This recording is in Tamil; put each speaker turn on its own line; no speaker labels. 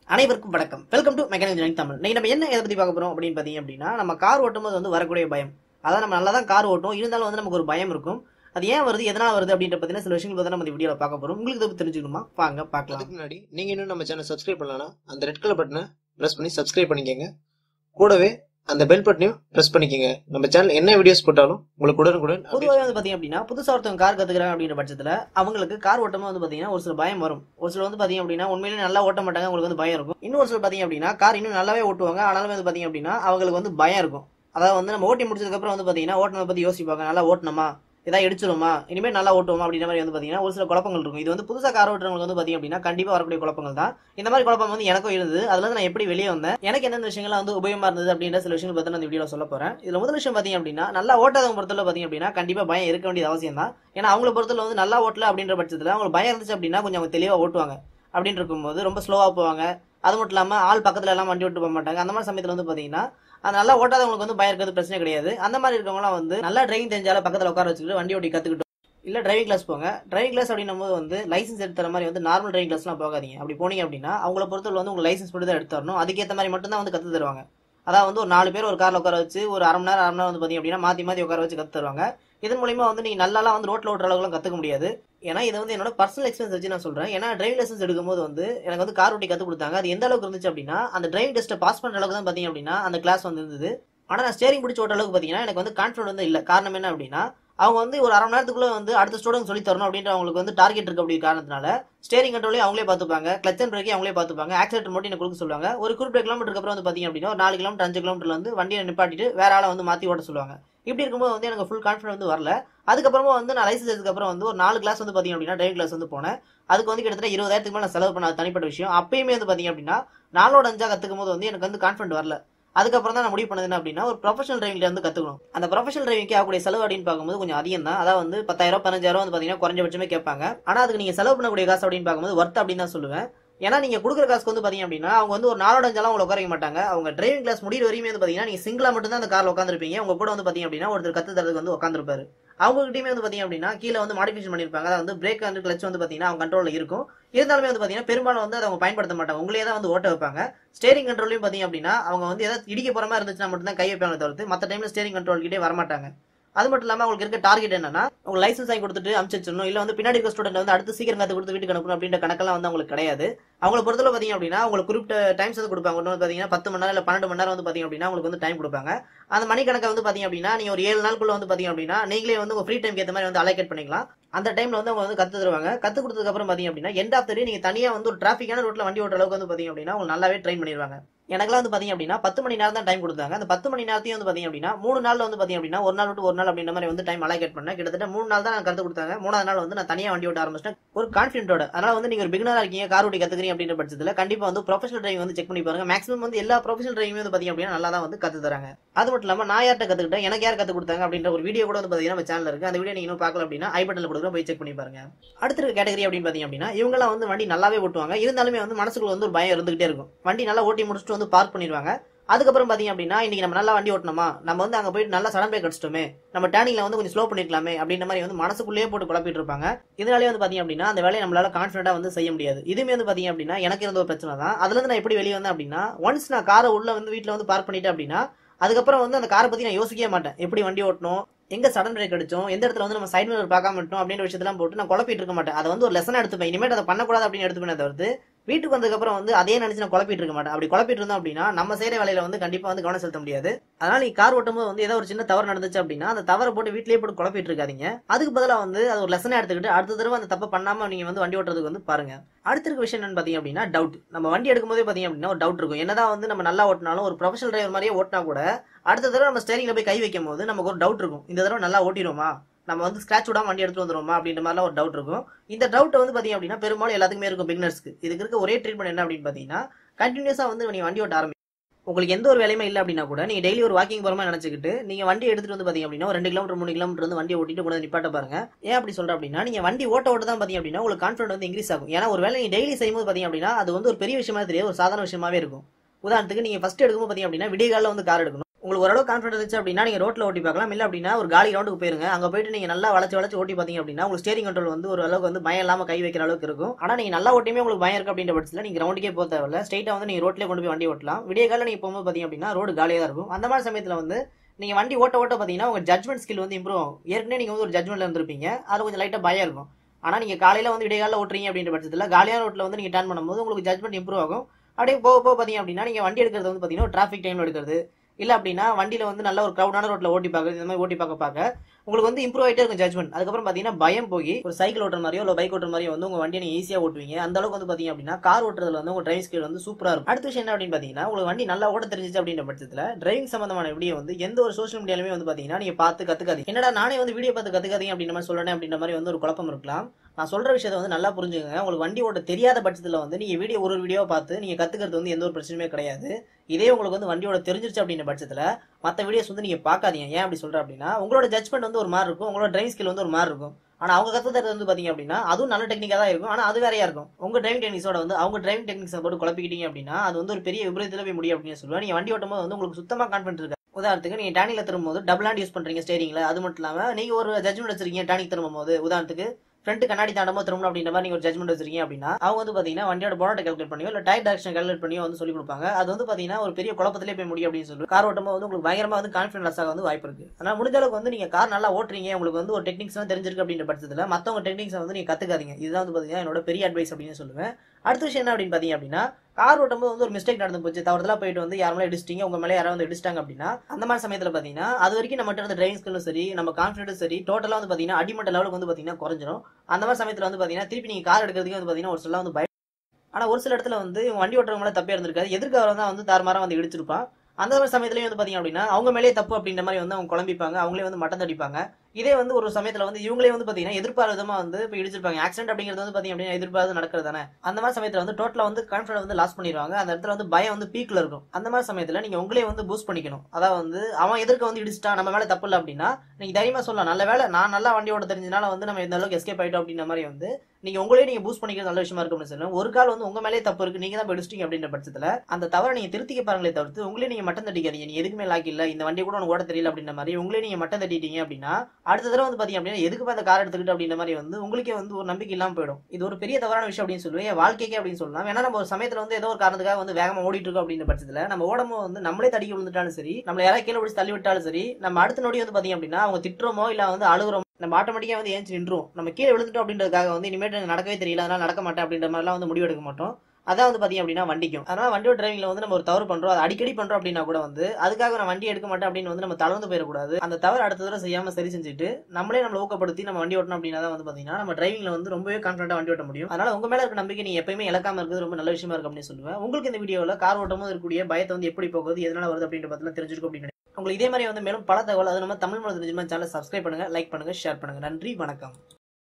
அனைவருக்கும் வணக்கம் welcome to mechanic engineering Tamil இன்னைக்கு நம்ம என்ன எதை பத்தி பார்க்க போறோம் அப்படின்னு பாத்தீங்க அப்படின்னா நம்ம கார் ஓட்டும்போது வந்து வரக்கூடிய பயம் அதாவது நம்ம நல்லா தான் கார் ஓட்டும் இருந்தாலும் வந்து நமக்கு ஒரு பயம் இருக்கும் அது ஏன் வருது எதனால வருது அப்படின்ற பத்தின சில விஷயங்கள் பத்தி நம்ம இந்த வீடியோல பார்க்க போறோம் உங்களுக்கு இதை பத்தி தெரிஞ்சுக்கணுமா வாங்க பார்க்கலாம்
அதுக்கு முன்னாடி நீங்க இன்னும் நம்ம சேனல் சப்ஸ்கிரைப் பண்ணலனா அந்த ரெட் கலர் பட்டனை பிரஸ் பண்ணி சப்ஸ்கிரைப் பண்ணிக்கங்க கூடவே அந்த பெல் பட்டனையும் பிரஸ் பண்ணிக்கங்க நம்ம சேனல் என்ன வீடியோஸ் போட்டாலும் உங்களுக்கு உடனுக்குடன்
பொதுவாக வந்து பாத்தீங்க அப்படின்னா புதுசா ஒருத்தவங்க கார் கத்துக்கிறாங்க அப்படின்ற பட்சத்துல அவங்களுக்கு கார் ஓட்டமா வந்து பாத்தீங்கன்னா ஒரு சில பயம் வரும் ஒரு சில வந்து பாத்தீங்க அப்படின்னா உண்மையிலேயே நல்லா ஓட்ட மாட்டாங்க அவங்களுக்கு வந்து பயம் இருக்கும் இன்னொரு சில பாத்தீங்க அப்படின்னா கார் இன்னும் நல்லாவே ஓட்டுவாங்க ஆனாலும் வந்து பாத்தீங்க அப்படின்னா அவங்களுக்கு வந்து பயம் இருக்கும் அதாவது வந்து நம்ம ஓட்டி முடிச்சதுக்கு அப்புறம் வந்து பாத்தீங்கன்னா ஓட்டுனதை பத்தி யோசிப்பாங்க நல்லா ஓட்டணுமா ஏதாவது இடிச்சிருமா இனிமேல் நல்லா ஓட்டுவோமா அப்படின்ற மாதிரி வந்து பாத்தீங்கன்னா ஒரு சில குழப்பங்கள் இருக்கும் இது வந்து புதுசா கார் ஓட்டுறவங்களுக்கு வந்து பாத்தீங்க அப்படின்னா கண்டிப்பா வரக்கூடிய குழப்பங்கள் தான் இந்த மாதிரி குழப்பம் வந்து எனக்கும் இருந்தது அதுல இருந்து நான் எப்படி வெளியே வந்தேன் எனக்கு எந்தெந்த விஷயங்கள்லாம் வந்து உபயோகமா இருந்தது அப்படின்ற சில விஷயங்கள் பத்தி நான் இந்த வீடியோல சொல்ல போறேன் இதுல முதல் விஷயம் பாத்தீங்க அப்படின்னா நல்லா ஓட்டாதவங்க பொறுத்தவரை பாத்தீங்க அப்படின்னா கண்டிப்பா பயம் இருக்க வேண்டியது அவசியம் தான் ஏன்னா அவங்கள பொறுத்தவரை வந்து நல்லா ஓட்டல அப்படின்ற பட்சத்துல அவங்களுக்கு பயம் இருந்துச்சு அப்படின்னா கொஞ்சம் அவங்க தெளிவா ஓட்டுவாங்க அப்படின்னு இருக்கும்போது ரொம்ப ஸ்லோவா போவாங்க அது மட்டும் இல்லாம ஆள் பக்கத்துல எல்லாம் வண்டி விட்டு போக மாட்டாங்க அந்த மாதிரி சமயத்துல வந்து பாத்தீங்கன்னா அது நல்லா ஓட்டாதவங்களுக்கு வந்து பயம் இருக்கிறது பிரச்சனை கிடையாது அந்த மாதிரி இருக்கவங்களாம் வந்து நல்லா டிரைவிங் தெரிஞ்சாலும் பக்கத்துல உட்கார வச்சுக்கிட்டு வண்டி ஓட்டி கத்துக்கிட்டு இல்ல டிரைவிங் கிளாஸ் போங்க டிரைவிங் கிளாஸ் அப்படின்னும் போது வந்து லைசன்ஸ் எடுத்து தர மாதிரி வந்து நார்மல் டிரைவிங் கிளாஸ்லாம் போகாதீங்க அப்படி போனீங்க அப்படின்னா அவங்கள பொறுத்தவரை வந்து உங்க லைசன்ஸ் மட்டும் தான் எடுத்து தரணும் அதுக்கேற்ற மாதிரி மட்டும் தான் வந்து கத்து தருவாங்க அதாவது வந்து ஒரு நாலு பேர் ஒரு கார்ல உட்கார வச்சு ஒரு அரை மணி நேரம் அரை மணி நேரம் வந்து பாத்தீங்க அப்படின்னா மாத்தி மாத்தி உட்கார வச்சு கத்து தருவாங்க இதன் மூலியமா வந்து நீங்க நல்லாலாம் வந்து ரோட்ல ஓட்டுற அளவுக்குலாம் கத்துக்க முடியாது ஏன்னா இது வந்து என்னோட பர்சனல் எக்ஸ்பீரியன்ஸ் வச்சு நான் சொல்றேன் ஏன்னா டிரைவிங் லைசன்ஸ் எடுக்கும்போது வந்து எனக்கு வந்து கார் ஓட்டி கத்து கொடுத்தாங்க அது எந்த அளவுக்கு இருந்துச்சு அப்படின்னா அந்த டிரைவிங் டெஸ்ட்டை பாஸ் பண்ற அளவுக்கு தான் பாத்தீங்க அப்படின்னா அந்த கிளாஸ் வந்து இருந்தது ஆனா நான் ஸ்டேரிங் பிடிச்ச ஓட்ட அளவுக்கு பாத்தீங்கன்னா எனக்கு வந்து கான்ஃபிடன்ட் வந்து இல்ல காரணம் என்ன அப்படின்னா அவங்க வந்து ஒரு அரை மணி நேரத்துக்குள்ள வந்து அடுத்த ஸ்டூடெண்ட் சொல்லி தரணும் அப்படின்ற அவங்களுக்கு வந்து டார்கெட் இருக்கு அப்படி காரணத்தினால ஸ்டேரிங் கண்ட்ரோலையும் அவங்களே பார்த்துப்பாங்க கிளச் அண்ட் பிரேக்கையும் அவங்களே பார்த்துப்பாங்க ஆக்சிடென்ட் மட்டும் எனக்கு கொடுக்க சொல்லுவாங்க ஒரு குறிப்பிட்ட கிலோமீட்டருக்கு அப்புறம் வந்து பாத்தீங்க அப்படின்னா ஒரு நாலு கிலோமீட்டர் அஞ்சு கிலோமீட்டர்ல வந்து வண்டியை நிப்பாட்டிட்டு வேற ஆளை வந்து மாத்தி ஓட்ட சொல்லுவாங்க இப்படி இருக்கும்போது வந்து எனக்கு ஃபுல் கான்ஃபிடன்ட் வந்து வரல அதுக்கப்புறமா வந்து நான் லைசன்ஸ் எடுத்ததுக்கு அப்புறம் வந்து ஒரு நாலு கிளாஸ் வந்து பாத்தீங்க அப்படின்னா டிரைவிங் கிளாஸ் வந்து போனேன் அதுக்கு வந்து கிட்டத்தட்ட இருபதாயிரத்துக்கு மேல நான் செலவு பண்ண அது தனிப்பட்ட விஷயம் அப்பயுமே வந்து பாத்தீங்க அப்படின்னா நாலோட அஞ்சா கத்துக்கும் போது வந்து எனக்கு வந்து கான்ஃபிடன்ட் வரல அதுக்கப்புறம் தான் நான் முடிவு பண்ணது என்ன அப்படின்னா ஒரு ப்ரொஃபஷனல் டிரைவிங்ல வந்து கத்துக்கணும் அந்த ப்ரொஃபஷனல் டிரைவிங்க்கு ஆகக்கூடிய செலவு அப்படின்னு பார்க்கும்போது கொஞ்சம் அதிகம் தான் அதாவது வந்து பத்தாயிரம் பதினஞ்சாயிரம் வந்து பாத்தீங்கன்னா குறைஞ்சபட்சமே கேட்பாங்க ஆனா அதுக்கு நீங்க செலவு பண்ணக்கூடிய காசு அப்படின்னு பார்க்கும்போது ஒர்த் அப்படின்னு தான் சொல்லுவேன் ஏன்னா நீங்க கொடுக்குற காசுக்கு வந்து பாத்தீங்க அப்படின்னா அவங்க வந்து ஒரு நாலோட அஞ்சாலும் உங்களை உட்கார வைக்க மாட்டாங்க அவங்க டிரைவிங் கிளாஸ் முடிகிற வரையுமே வந்து பாத்தீங்கன்னா நீங்க சிங்கிளா மட்டும் தான் அந்த கார்ல உட்காந்துருப்பீங்க உங்க கூட வந்து பாத்தீங்க அப்படின்னா ஒருத்தர் கத்து தரதுக்கு வந்து உட்காந்துருப்பாரு அவங்க கிட்டயுமே வந்து பாத்தீங்க அப்படின்னா கீழே வந்து மாடிஃபிகேஷன் பண்ணிருப்பாங்க அதாவது வந்து பிரேக் வந்து கிளச் வந்து பாத்தீங்கன்னா அவங்க கண்ட்ரோல்ல இருக்கும் இருந்தாலுமே வந்து பாத்தீங்கன்னா பெரும்பாலும் வந்து அதை அவங்க பயன்படுத்த மாட்டாங்க உங்களே தான் வந்து ஓட்ட வைப்பாங்க ஸ்டேரிங் கண்ட்ரோலையும் பாத்தீங்க அப்படின்னா அவங்க வந்து ஏதாவது இடிக்க போற மாதிரி இருந்துச்சுன்னா மட்டும் தான் கை வைப்பாங்க தவிர்த்து மத்த டைம்ல ஸ்டேரிங் கண்ட்ரோல் கிட்டே வரமாட்டாங்க அது மட்டும் இல்லாம அவங்களுக்கு இருக்க டார்கெட் என்னன்னா உங்க லைசன்ஸ் வாங்கி கொடுத்துட்டு அனுப்பிச்சிடணும் இல்ல வந்து பின்னாடி இருக்க ஸ்டூடெண்ட் வந்து அடுத்து சீக்கிரம் கத்து கொடுத்து வீட்டுக்கு அனுப்பணும் அப்படின்ற கணக்கெல்லாம் வந்து அவங்களுக்கு கிடையாது அவங்கள பொறுத்தவரை பாத்தீங்க அப்படின்னா உங்களுக்கு குறிப்பிட்ட டைம்ஸ் வந்து கொடுப்பாங்க ஒன்று வந்து பாத்தீங்கன்னா பத்து மணி நேரம் இல்ல பன்னெண்டு மணி நேரம் வந்து பாத்தீங்க அப்படின்னா உங்களுக்கு வந்து டைம் கொடுப்பாங்க அந்த மணிக்கணக்கை வந்து பாத்தீங்க அப்படின்னா நீங்க ஒரு ஏழு நாளுக்குள்ள வந்து பாத்தீங்க அப்படின்னா நீங்களே வந்து உங்க ஃப்ரீ டைம் ஏற்ற மாதிரி வந்து அலோகேட் பண்ணிக்கலாம் அந்த டைம்ல வந்து அவங்க வந்து கத்து தருவாங்க கத்து கொடுத்ததுக்கு அப்புறம் பாத்தீங்க அப்படின்னா எண்ட் ஆஃப் த டே நீங்க தனியா வந்து ஒரு டிராஃபிக்கான ரோட்ல வண்டி ஓட்டுற அளவுக்கு வந்து பாத்தீங்க அப்படின்னா உங்களுக்கு நல்லாவே ட்ரெயின் பண்ணிடுவாங்க எனக்குலாம் வந்து பாத்தீங்க அப்படின்னா பத்து மணி நேரம் தான் டைம் கொடுத்தாங்க அந்த பத்து மணி நேரத்தையும் வந்து பாத்தீங்க அப்படின்னா மூணு நாள்ல வந்து பாத்தீங்க அப்படின்னா ஒரு நாள் விட்டு ஒரு நாள் அப்படின்ற மாதிரி வந்து டைம் அலோகேட் பண்ணேன் கிட்டத்தட்ட மூணு நாள் தான் நான் கத்து கொடுத்தாங்க மூணாவது நாள் வந்து நான் தனியா வண்டி ஓட்ட ஆரம்பிச்சிட்டேன் ஒரு கான்ஃபிடென்ட்டோட அதனால வந்து நீங்க ஒரு பிகினரா இருக்கீங்க கார் ஓட்டி கத்துக்கிறீங்க அப்படின்ற பட்சத்துல கண்டிப்பா வந்து ப்ரொஃபஷனல் டிரைவிங் வந்து செக் பண்ணி பாருங்க மேக்ஸிமம் வந்து எல்லா ப்ரொஃபஷனல் டிரைவிங் வந்து பாத்தீங்க அப்படின்னா நல்லா தான் வந்து கத்து தராங்க அது மட்டும் இல்லாம நான் யார்ட்ட கத்துக்கிட்டேன் எனக்கு யார் கத்து கொடுத்தாங்க அப்படின்ற ஒரு வீடியோ கூட வந்து பாத்தீங்கன்னா நம்ம சேனல் இருக்கு அந்த வீடியோ நீங்க இன்னும் பார்க்கல அப்படின்னா ஐ பட்டன்ல கொடுக்குறோம் போய் செக் பண்ணி பாருங்க அடுத்த இருக்க கேட்டகரி அப்படின்னு பாத்தீங்க அப்படின்னா இவங்கலாம் வந்து வண்டி நல்லாவே ஓட்டுவாங்க இருந்தாலுமே வந்து மனசுக்குள்ள வந்து ஒரு பயம் இருந்துகிட்டே இருக்கும் வண்டி நல்லா ஓட்டி முடிச்சுட்டு வந்து பார்க் பண்ணிடுவாங்க அதுக்கப்புறம் பாத்தீங்க அப்படின்னா இன்னைக்கு நம்ம நல்லா வண்டி ஓட்டணுமா நம்ம வந்து அங்க போயிட்டு நல்லா சடன் பிரேக் அடிச்சிட்டோமே நம்ம டேர்னிங்ல வந்து கொஞ்சம் ஸ்லோ பண்ணிருக்கலாமே அப்படின்ற மாதிரி வந்து மனசுக்குள்ளேயே போட்டு குழப்பிட்டு இருப்பாங்க இதனாலே வந்து பாத்தீங்க அப்படின்னா அந்த வேலையை நம்மளால கான்ஃபிடண்டா வந்து செய்ய முடியாது இதுமே வந்து பாத்தீங்க அப்படின்னா எனக்கு இருந்த ஒரு பிரச்சனை தான் அதுல இருந்து நான் எப்படி வெளியே வந்தேன் அப்படின்னா ஒன்ஸ் நான் காரை உள்ள வந்து வீட்டுல வந்து பார்க் பண்ணிட்டேன் அப்படின்னா அதுக்கப்புறம் வந்து அந்த காரை பத்தி நான் யோசிக்கவே மாட்டேன் எப்படி வண்டி ஓட்டணும் எங்க சடன் பிரேக் அடிச்சோம் எந்த இடத்துல வந்து நம்ம சைட் மிரர் பார்க்காம விட்டோம் அப்படின்ற விஷயத்தெல்லாம் போட்டு நான் குழப்பிட்டு இருக்க மாட்டேன் அதை வந்து ஒரு லெசன் எடுத்துப்பேன் இனிமேல் அதை பண்ணக்கூடாது அப்படின்னு எடுத்துப்பேன் தவிர்த்து வீட்டுக்கு வந்ததுக்கப்புறம் வந்து அதே நினைச்சு நான் குழப்பிட்டு இருக்க மாட்டேன் அப்படி குழப்பிட்டு இருந்தோம் அப்படின்னா நம்ம செய்யற வேலையில வந்து கண்டிப்பா வந்து கவனம் செலுத்த முடியாது அதனால நீ கார் ஓட்டும்போது வந்து ஏதோ ஒரு சின்ன தவறு நடந்துச்சு அப்படின்னா அந்த தவறை போட்டு வீட்லயே போட்டு குழப்பிட்டு இருக்காதீங்க அதுக்கு பதிலாக வந்து அது ஒரு லெசனை எடுத்துக்கிட்டு அடுத்த தடவை அந்த தப்பை பண்ணாம நீங்க வந்து வண்டி ஓட்டுறதுக்கு வந்து பாருங்க அடுத்த இருக்க விஷயம் என்னன்னு பாத்தீங்க அப்படின்னா டவுட் நம்ம வண்டி எடுக்கும்போதே பாத்தீங்க அப்படின்னா ஒரு டவுட் இருக்கும் என்னதான் வந்து நம்ம நல்லா ஓட்டினாலும் ஒரு ப்ரொஃபஷனல் டிரைவர் மாதிரியே ஓட்டினா கூட அடுத்த தடவை நம்ம ஸ்டேரிங்ல போய் கை வைக்கும் போது நமக்கு ஒரு டவுட் இருக்கும் இந்த தடவை நல்லா ஓட்டிடுவோமா நம்ம வந்து ஸ்கிராச் விடாம வண்டி எடுத்து வந்துருவோமா அப்படின்ற மாதிரிலாம் ஒரு டவுட் இருக்கும் இந்த டவுட் வந்து பாத்தீங்க அப்படின்னா பெரும்பாலும் எல்லாத்துக்குமே இருக்கும் பிகினர்ஸ்க்கு இதுக்கு இருக்க ஒரே ட்ரீட்மெண்ட் என்ன அப்படின்னு பாத்தீங்கன்னா கண்டினியூஸா வந்து நீங்க வண்டி ஓட்ட ஆரம்பி உங்களுக்கு எந்த ஒரு வேலையுமே இல்லை அப்படின்னா கூட நீங்க டெய்லி ஒரு வாக்கிங் போற மாதிரி நினைச்சுக்கிட்டு நீங்க வண்டி எடுத்துட்டு வந்து பாத்தீங்க அப்படின்னா ஒரு ரெண்டு கிலோமீட்டர் மூணு கிலோமீட்டர் வந்து வண்டி ஓட்டிட்டு கூட நிப்பாட்ட பாருங்க ஏன் அப்படி சொல்றேன் அப்படின்னா நீங்க வண்டி ஓட்ட ஓட்ட தான் பாத்தீங்க அப்படின்னா உங்களுக்கு கான்ஃபிடன்ட் வந்து இன்க்ரீஸ் ஆகும் ஏன்னா ஒரு வேலை நீங்க டெய்லி செய்யும்போது பாத்தீங்க அப்படின்னா அது வந்து ஒரு பெரிய விஷயமா தெரியாது ஒரு சாதாரண விஷயமாவே இருக்கும் உதாரணத்துக்கு நீங்க ஃபர்ஸ்ட் எடுக்கும்போது பாத்தீங்க அப்படின்னா விடிய காலைல வந்து கார் எடுக்கணும் உங்களுக்கு ஓரளவு கான்ஃபிடன்ஸ் இருந்துச்சு அப்படின்னா நீங்க ரோட்ல ஓட்டி பார்க்கலாம் இல்ல அப்படின்னா ஒரு காலி ரவுண்டுக்கு போயிருங்க அங்க போயிட்டு நீங்க நல்லா வளைச்சு வளைச்சு ஓட்டி பாத்தீங்க அப்படின்னா உங்களுக்கு ஸ்டேரிங் கண்ட்ரோல் வந்து ஒரு அளவுக்கு வந்து பயம் இல்லாம கை வைக்கிற அளவுக்கு இருக்கும் ஆனா நீங்க நல்லா ஓட்டியுமே உங்களுக்கு பயம் இருக்கு அப்படின்ற பட்சத்தில் நீங்க ரவுண்டுக்கே போக தேவையில்ல ஸ்ட்ரைட்டா வந்து நீங்க ரோட்லயே கொண்டு போய் வண்டி ஓட்டலாம் விடிய காலையில நீங்க போகும்போது பாத்தீங்க அப்படின்னா ரோடு காலியா தான் இருக்கும் அந்த மாதிரி சமயத்துல வந்து நீங்க வண்டி ஓட்ட ஓட்ட பாத்தீங்கன்னா உங்க ஜட்மெண்ட் ஸ்கில் வந்து இம்ப்ரூவ் ஆகும் ஏற்கனவே நீங்க வந்து ஒரு ஜட்மெண்ட்ல இருந்திருப்பீங்க அது கொஞ்சம் லைட்டா பயம் இருக்கும் ஆனா நீங்க காலையில வந்து இடைக்கால ஓட்டுறீங்க அப்படின்ற பட்சத்தில் காலியான ரோட்ல வந்து நீங்க டர்ன் பண்ணும்போது உங்களுக்கு ஜட்மெண்ட் இம்ப்ரூவ் ஆகும் அப்படியே போக போக பாத்தீங்க அப்படின்னா நீங்க வண்டி எடுக்கிறது வந்து பாத்தீங்கன்னா டிராஃபிக் டைம்ல எடுக்கிறது இல்ல அப்படின்னா வண்டியில வந்து நல்ல ஒரு க்ரௌடான ரோட்ல ஓட்டி பார்க்கறது இந்த மாதிரி ஓட்டி பார்க்க பார்க்க உங்களுக்கு வந்து இம்ப்ரூவ் ஆயிட்டே இருக்கும் ஜட்மெண்ட் அதுக்கப்புறம் பாத்தீங்கன்னா பயம் போய் ஒரு சைக்கிள் ஓட்டுற மாதிரியோ இல்ல பைக் ஓட்டுற மாதிரியோ வந்து உங்க வண்டியை நீங்க ஈஸியா ஓட்டுவீங்க அந்த அளவுக்கு வந்து பாத்தீங்க அப்படின்னா கார் ஓட்டுறதுல வந்து உங்க டிரைவிங் ஸ்கில் வந்து சூப்பரா இருக்கும் அடுத்த விஷயம் என்ன அப்படின்னு பாத்தீங்கன்னா உங்களுக்கு வண்டி நல்லா ஓட்ட தெரிஞ்சிச்சு அப்படின்ற பட்சத்துல டிரைவிங் சம்பந்தமான வீடியோ வந்து எந்த ஒரு சோஷியல் மீடியாலுமே வந்து பாத்தீங்கன்னா நீங்க பார்த்து கத்துக்காதீங்க என்னடா நானே வந்து வீடியோ பார்த்து கத்துக்காதீங்க அப்படின்ற மாதிரி சொல்றேன் அப்படின்ற மாதிரி வந்து ஒரு குழப்பம் இருக்கலாம் நான் சொல்ற விஷயத்தை வந்து நல்லா புரிஞ்சுக்கங்க உங்களுக்கு வண்டி ஓட்ட தெரியாத பட்சத்துல வந்து நீங்க வீடியோ ஒரு வீடியோ பார்த்து நீங்க கத்துக்கிறது வந்து எந்த ஒரு பிரச்சனையுமே கிடையாது இதே உங்களுக்கு வந்து வண்டியோட தெரிஞ்சிருச்சு அப்படின்ற பட்சத்துல மத்த வீடியோஸ் வந்து நீங்க பார்க்காதீங்க ஏன் அப்படி சொல்றேன் அப்படின்னா உங்களோட ஜட்மெண்ட் வந்து ஒரு மாதிரி இருக்கும் உங்களோட டிரைவிங் ஸ்கில் வந்து ஒரு மாதிரி இருக்கும் ஆனா அவங்க கத்து தரது வந்து பாத்தீங்க அப்படின்னா அதுவும் நல்ல டெக்னிக்கா தான் இருக்கும் ஆனா அது வேறையா இருக்கும் உங்க டிரைவிங் டெக்னிக்ஸோட வந்து அவங்க டிரைவிங் டெக்னிக்ஸ் போட்டு குழப்பிக்கிட்டீங்க அப்படின்னா அது வந்து ஒரு பெரிய விபரீதத்துல போய் முடியும் அப்படின்னு சொல்லுவேன் நீங்க வண்டி ஓட்டும் போது வந்து உங்களுக்கு சுத்தமா கான்ஃபிடன்ட் இருக்கு உதாரணத்துக்கு நீங்க டேனிங்ல திரும்பும்போது டபுள் ஹேண்ட் யூஸ் பண்றீங்க ஸ்டேரிங்ல அது மட்டும் இல்லாம நீங்க ஒரு ஜட்மெண்ட் வச்சிருக்கீங்க டேனிங் திரும்பும்போது உதாரணத்துக்கு ஃப்ரண்ட் கண்ணாடி தாண்டமோ திரும்பணும் அப்படின்ற மாதிரி நீங்க ஒரு ஜட்மெண்ட் வச்சிருக்கீங்க அப்படின்னா அவங்க வந்து பாத்தீங்கன்னா வண்டியோட போனட்டை கால்குலேட் பண்ணியோ இல்ல டயர் டேரக்ஷன் கால்குலேட் பண்ணியோ வந்து சொல்லி கொடுப்பாங்க அது வந்து பாத்தீங்கன்னா ஒரு பெரிய குழப்பத்திலே போய் முடியும் அப்படின்னு சொல்லி கார் ஓட்டும் வந்து உங்களுக்கு பயங்கரமா வந்து கான்ஃபிடன்ஸ் ஆக வந்து வாய்ப்பு இருக்கு அதனால முடிஞ்ச அளவுக்கு வந்து நீங்க கார் நல்லா ஓட்டுறீங்க உங்களுக்கு வந்து ஒரு டெக்னிக்ஸ் தெரிஞ்சிருக்கு அப்படின்ற பட்சத்துல மத்தவங்க டெக்னிக்ஸ் வந்து நீங்க கத்துக்காதீங்க இதுதான் வந்து பாத்தீங்கன்னா என்னோட பெரிய அட்வைஸ் அப்படின்னு சொல்லுவேன் அடுத்த விஷயம் என்ன அப்படின்னு பாத்தீங்க அப்படின்னா கார் ஓட்டும்போது வந்து ஒரு மிஸ்டேக் நடந்து போச்சு தவறுதலா போயிட்டு வந்து யாரும் இடிச்சிட்டீங்க உங்க மேலே யாராவது வந்து இடிச்சிட்டாங்க அப்படின்னா அந்த மாதிரி சமயத்துல பாத்தீங்கன்னா அது வரைக்கும் நம்ம இருந்த டிரைவிங் ஸ்கில்லும் சரி நம்ம கான்ஃபிடன்ஸ் சரி டோட்டலா வந்து பாத்தீங்கன்னா அடிமட்ட லெவலுக்கு வந்து பாத்தீங்கன்னா குறைஞ்சிரும் அந்த மாதிரி சமயத்துல வந்து பாத்தீங்கன்னா திருப்பி நீங்க கார் எடுக்கிறதுக்கு வந்து பாத்தீங்கன்னா ஒரு சில வந்து பயம் ஆனா ஒரு சில இடத்துல வந்து இவன் வண்டி ஓட்டுறவங்க மேல தப்பே இருந்திருக்காது எதிர்க்க வரவன் தான் வந்து தாறுமாறா வந்து இடிச்சிருப்பான் அந்த மாதிரி சமயத்துலயும் வந்து பாத்தீங்க அப்படின்னா அவங்க மேலேயே தப்பு அப்படின்ற மாதிரி வந்து அவங்க குழம்பிப்பாங்க அவங்களே வந்து மட்டம் தடிப்பாங்க இதே வந்து ஒரு சமயத்துல வந்து இவங்களே வந்து பாத்தீங்கன்னா எதிர்பாராத விதமா வந்து இப்ப இடிச்சிருப்பாங்க ஆக்சிடென்ட் அப்படிங்கிறது வந்து பாத்தீங்க அப்படின்னா எதிர்பாராத நடக்கிறது தானே அந்த மாதிரி சமயத்துல வந்து டோட்டலா வந்து கான்பிடன்ஸ் வந்து லாஸ் பண்ணிடுவாங்க அந்த இடத்துல வந்து பயம் வந்து பீக்ல இருக்கும் அந்த மாதிரி சமயத்துல நீங்க உங்களே வந்து பூஸ்ட் பண்ணிக்கணும் அதாவது வந்து அவன் எதிர்க்க வந்து இடிச்சிட்டான் நம்ம மேல தப்பு இல்லை அப்படின்னா நீங்க தைரியமா சொல்லலாம் நல்ல வேலை நான் நல்லா வண்டியோட தெரிஞ்சனால வந்து நம்ம இந்த அளவுக்கு எஸ்கேப் ஆயிட்டோம் அப்படின்ற மாதிரி வந்து நீங்க உங்களே நீங்க பூஸ்ட் பண்ணிக்கிறது நல்ல விஷயமா இருக்கும் அப்படின்னு சொல்லுவேன் ஒரு கால் வந்து உங்க மேலே தப்பு இருக்கு நீங்க தான் படிச்சிட்டீங்க அப்படின்ற பட்சத்துல அந்த தவறை நீங்க திருத்திக்க பாருங்களே தவிர்த்து உங்களே நீங்க மட்டம் தட்டிக்காதீங்க நீ எதுக்குமே லாக்கி இல்ல இந்த வண்டி கூட உனக்கு ஓட தெரியல அப்படின்ற மாதிரி உங்களே நீங்க மட்டம் தட்டிட்டீங்க அப்படின்னா அடுத்த தடவை வந்து பாத்தீங்க அப்படின்னா எதுக்கு அந்த கார் எடுத்துக்கிட்டு அப்படின்ற மாதிரி வந்து உங்களுக்கே வந்து ஒரு நம்பிக்கை இல்லாம போயிடும் இது ஒரு பெரிய தவறான விஷயம் அப்படின்னு சொல்லுவேன் என் வாழ்க்கைக்கே அப்படின்னு சொல்லலாம் ஏன்னா நம்ம ஒரு சமயத்துல வந்து ஏதோ ஒரு காரணத்துக்காக வந்து வேகமா ஓடிட்டு இருக்கோம் அப்படின்ற பட்சத்துல நம்ம ஓடமோ வந்து நம்மளே தடிக்க விழுந்துட்டாலும் சரி நம்மள யாராவது கீழே பிடிச்சி தள்ளி விட்டாலும் சரி நம்ம அடுத்த நொடி வந்து பாத்தீங்க அப்படின்னா அவங்க திட்டுறோமோ இல்ல வந்து அழுகுறோமோ நம்ம ஆட்டோமேட்டிக்கா வந்து ஏஞ்சி நின்றுவோம் நம்ம கீழே விழுந்துட்டோம் அப்படின்றதுக்காக வந்து இனிமேட்டு எனக்கு நடக்கவே தெரியல அதனால நடக்க மாட்டேன் அப்படின்ற மாதிரிலாம் வந்து முடிவெடுக்க மாட்டோம் அதான் வந்து பாத்தீங்க அப்படின்னா வண்டிக்கும் அதனால வண்டியோட டிரைவிங்ல வந்து நம்ம ஒரு தவறு பண்றோம் அது அடிக்கடி பண்றோம் அப்படின்னா கூட வந்து அதுக்காக நான் வண்டி எடுக்க மாட்டேன் அப்படின்னு வந்து நம்ம தளர்ந்து போயிடக்கூடாது அந்த தவறு அடுத்த தடவை செய்யாம சரி செஞ்சுட்டு நம்மளே நம்மள ஊக்கப்படுத்தி நம்ம வண்டி ஓட்டணும் அப்படின்னா தான் வந்து பாத்தீங்கன்னா நம்ம டிரைவிங்ல வந்து ரொம்பவே கான்ஃபிடண்டா வண்டி ஓட்ட முடியும் அதனால உங்க மேல இருக்க நம்பிக்கை நீங்க எப்பயுமே இழக்காம இருக்கிறது ரொம்ப நல்ல விஷயமா இருக்கு அப்படின்னு சொல்லுவேன் உங்களுக்கு இந்த வீடியோல கார் ஓட்டும் போது இருக்கக்கூடிய பயத்தை வந்து எப்படி போகுது எதனால வருது அப்படின்ற பத்திலாம் தெரிஞ்சிருக்கும் அப்படின்னு உங்களுக்கு இதே மாதிரி வந்து மேலும் பல தகவல் அது நம்ம தமிழ் மொழி தெரிஞ்சுமா சேனல் சப்ஸ்கிரைப் பண்ணுங்க லைக் பண்ணுங்க ஷேர் பண்ணுங்க நன்றி வணக்கம்